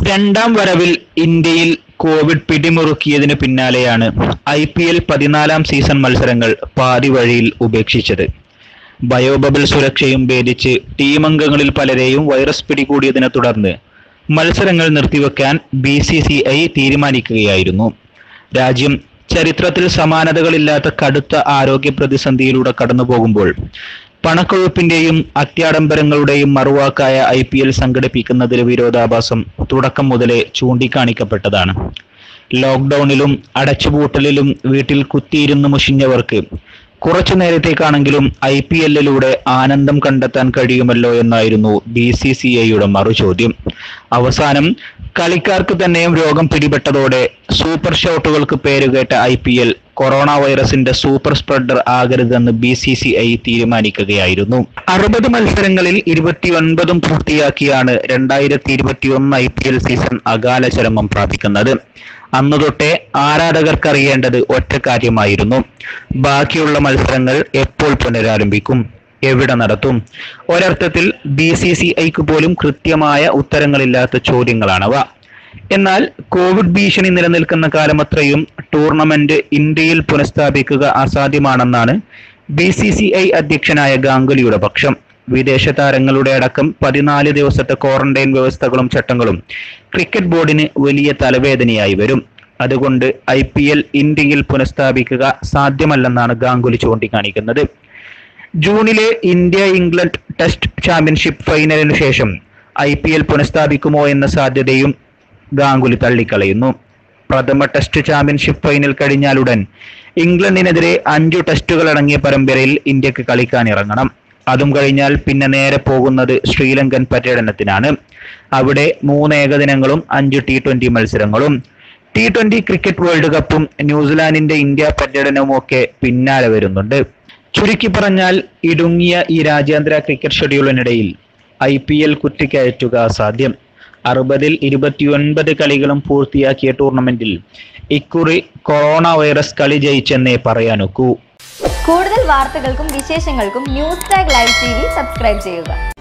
രണ്ടാം വരവിൽ ഇന്ത്യയിൽ കോവിഡ് പിടിമുറുക്കിയതിനു പിന്നാലെയാണ് ഐ പി എൽ പതിനാലാം സീസൺ മത്സരങ്ങൾ പാതി വഴിയിൽ ഉപേക്ഷിച്ചത് ബയോബബിൾ സുരക്ഷയും ഭേദിച്ച് ടീം അംഗങ്ങളിൽ പലരെയും വൈറസ് പിടികൂടിയതിനെ തുടർന്ന് മത്സരങ്ങൾ നിർത്തിവെക്കാൻ ബി സി സി ഐ തീരുമാനിക്കുകയായിരുന്നു രാജ്യം ചരിത്രത്തിൽ സമാനതകളില്ലാത്ത കടുത്ത ആരോഗ്യ പ്രതിസന്ധിയിലൂടെ കടന്നുപോകുമ്പോൾ പണക്കൊഴുപ്പിന്റെയും അത്യാഡംബരങ്ങളുടെയും മറുവാക്കായ ഐ പി എൽ സംഘടിപ്പിക്കുന്നതിലെ വിരോധാഭാസം തുടക്കം മുതലേ ചൂണ്ടിക്കാണിക്കപ്പെട്ടതാണ് ലോക്ക്ഡൌണിലും അടച്ചുപൂട്ടലിലും വീട്ടിൽ കുത്തിയിരുന്ന് മുഷിഞ്ഞവർക്ക് കുറച്ചു നേരത്തേക്കാണെങ്കിലും ഐ പി എല്ലിലൂടെ ആനന്ദം കണ്ടെത്താൻ കഴിയുമല്ലോ എന്നായിരുന്നു ബി സി സി ഐയുടെ മറുചോദ്യം അവസാനം കളിക്കാർക്ക് തന്നെയും രോഗം പിടിപെട്ടതോടെ സൂപ്പർ ഷോട്ടുകൾക്ക് പേരുകേട്ട ഐ പി എൽ കൊറോണ വൈറസിന്റെ സൂപ്പർ സ്പ്രെഡർ ആകരുതെന്ന് ബി സി സി ഐ തീരുമാനിക്കുകയായിരുന്നു അറുപത് മത്സരങ്ങളിൽ ഇരുപത്തിയൊൻപതും പൂർത്തിയാക്കിയാണ് രണ്ടായിരത്തി ഇരുപത്തി ഒന്ന് ഐ പി എൽ സീസൺ അകാല ചരമം പ്രാപിക്കുന്നത് അന്നു തൊട്ടേ ആരാധകർക്ക് അറിയേണ്ടത് ഒറ്റ കാര്യമായിരുന്നു ബാക്കിയുള്ള മത്സരങ്ങൾ എപ്പോൾ പുനരാരംഭിക്കും എവിടെ നടത്തും ഒരർത്ഥത്തിൽ ബി സി സി ഐക്ക് പോലും കൃത്യമായ ഉത്തരങ്ങളില്ലാത്ത ചോദ്യങ്ങളാണവ എന്നാൽ കോവിഡ് ഭീഷണി നിലനിൽക്കുന്ന കാലമത്രയും ടൂർണമെന്റ് ഇന്ത്യയിൽ പുനഃസ്ഥാപിക്കുക അസാധ്യമാണെന്നാണ് ബി സി സി ഐ അധ്യക്ഷനായ ഗാംഗുലിയുടെ പക്ഷം വിദേശ താരങ്ങളുടെ അടക്കം പതിനാല് ദിവസത്തെ ക്വാറന്റൈൻ വ്യവസ്ഥകളും ചട്ടങ്ങളും ക്രിക്കറ്റ് ബോർഡിന് വലിയ തലവേദനയായി വരും അതുകൊണ്ട് ഐ പി എൽ ഇന്ത്യയിൽ പുനഃസ്ഥാപിക്കുക സാധ്യമല്ലെന്നാണ് ഗാംഗുലി ചൂണ്ടിക്കാണിക്കുന്നത് ജൂണിലെ ഇന്ത്യ ഇംഗ്ലണ്ട് ടെസ്റ്റ് ചാമ്പ്യൻഷിപ്പ് ഫൈനലിന് ശേഷം ഐ പി എൽ പുനഃസ്ഥാപിക്കുമോ എന്ന സാധ്യതയും ഗാംഗുലി തള്ളിക്കളയുന്നു പ്രഥമ ടെസ്റ്റ് ചാമ്പ്യൻഷിപ്പ് ഫൈനൽ കഴിഞ്ഞാലുടൻ ഇംഗ്ലണ്ടിനെതിരെ അഞ്ചു ടെസ്റ്റുകൾ അടങ്ങിയ പരമ്പരയിൽ ഇന്ത്യക്ക് കളിക്കാൻ ഇറങ്ങണം അതും കഴിഞ്ഞാൽ പിന്നെ നേരെ പോകുന്നത് ശ്രീലങ്കൻ പര്യടനത്തിനാണ് അവിടെ മൂന്ന് ഏകദിനങ്ങളും അഞ്ച് ടി ട്വന്റി മത്സരങ്ങളും ടി ട്വന്റി ക്രിക്കറ്റ് വേൾഡ് കപ്പും ന്യൂസിലാൻഡിന്റെ ഇന്ത്യ പര്യടനവും ഒക്കെ പിന്നാലെ വരുന്നുണ്ട് ചുരുക്കി പറഞ്ഞാൽ ഇടുങ്ങിയ ഈ രാജ്യാന്തര ക്രിക്കറ്റ് ഷെഡ്യൂളിനിടയിൽ ഐ പി എൽ കുറ്റിക്കയറ്റുക അസാധ്യം അറുപതിൽ ഇരുപത്തിയൊൻപത് കളികളും പൂർത്തിയാക്കിയ ടൂർണമെന്റിൽ ഇക്കുറി കൊറോണ വൈറസ് കളി ജയിച്ചെന്നേ പറയാനൊക്കൂ കൂടുതൽ വാർത്തകൾക്കും വിശേഷങ്ങൾക്കും news tag live T V subscribe ചെയ്യുക